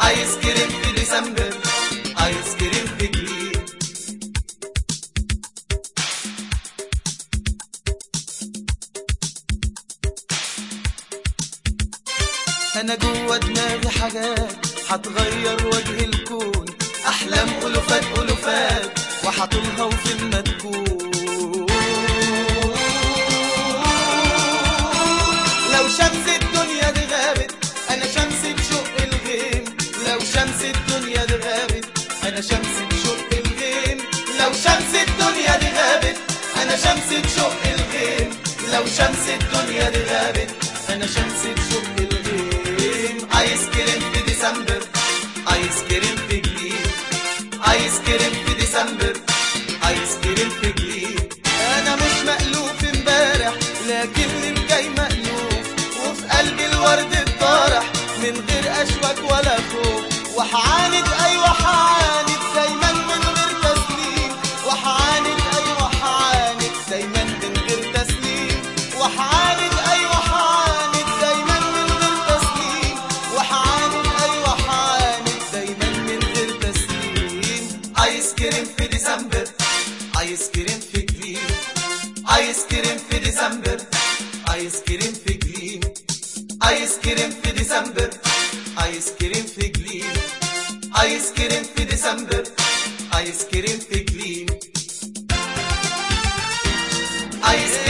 ايس كريم في ديسمبر ايس كريم في جليم انا جوه دماغي حاجات هتغير وجه الكون احلام الوفات الوفات وحطولها وفين ما تكون لو شمس الدنيا دي غابت انا شمس بشق الغيم لو شمس الدنيا دي غابت انا شمس بشق الغيم لو شمس الدنيا دي غابت انا شمس بشق الغيم لو شمس الدنيا دي غابت انا شمس بشق الغيم ايس كريم في ديسمبر ايس كريم في جليم ايس كريم في ديسمبر ايس كريم في جليم انا مش مألوف امبارح لكن الجاي مألوف وفي قلبي الورد الطارح من غير اشواك ولا خوف وحعاند ايوه حعاند دايما من غير تسليم وحعاند ايوه حعاند دايما من غير تسليم وحعاند ايوه حعاند دايما من غير تسليم وحعاند ايوه حعاند دايما من غير تسليم ايس كريم في ديسمبر ايس كريم في جليم ايس كريم في ديسمبر ايس كريم في جليم ايس كريم في ديسمبر ايس كريم في جليم ايس كريم في ديسمبر ايس كريم في جليم ايس